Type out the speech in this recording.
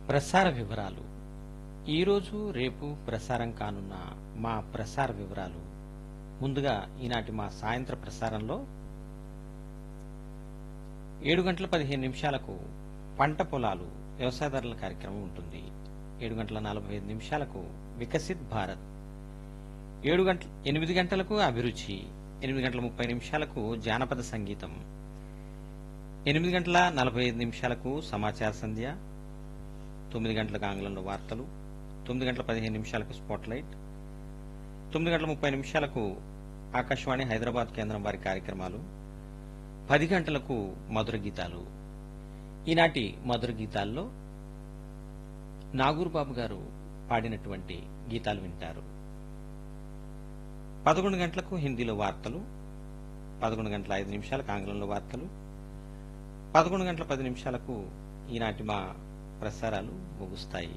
ప్రసార వివరాలు ఈరోజు రేపు ప్రసారం కానున్న మా ప్రసార వివరాలు ముందుగా ఈనాటి మా సాయంత్ర ప్రసారంలో ఏడు గంటల పదిహేను నిమిషాలకు పంట పొలాలు వ్యవసాయదారుల కార్యక్రమం ఉంటుంది ఏడు గంటల నలభై ఐదు నిమిషాలకు వికసిత్ భారత్ ఏడు గంటల ఎనిమిది గంటలకు అభిరుచి ఎనిమిది గంటల ముప్పై నిమిషాలకు జానపద సంగీతం ఎనిమిది గంటల నలభై ఐదు నిమిషాలకు సమాచార సంధ్య తొమ్మిది గంటలకు ఆంగ్లంలో వార్తలు తొమ్మిది గంటల పదిహేను నిమిషాలకు స్పాట్ లైట్ తొమ్మిది గంటల ముప్పై నిమిషాలకు ఆకాశవాణి హైదరాబాద్ కేంద్రం వారి కార్యక్రమాలు పది గంటలకు మధుర గీతాలు ఈనాటి మధుర గీతాల్లో నాగూర్ బాబు గారు పాడినటువంటి గీతాలు వింటారు పదకొండు గంటలకు హిందీలో వార్తలు పదకొండు గంటల ఐదు నిమిషాలకు ఆంగ్లంలో వార్తలు పదకొండు గంటల పది నిమిషాలకు ఈనాటి మా ప్రసారాలు ముగుస్తాయి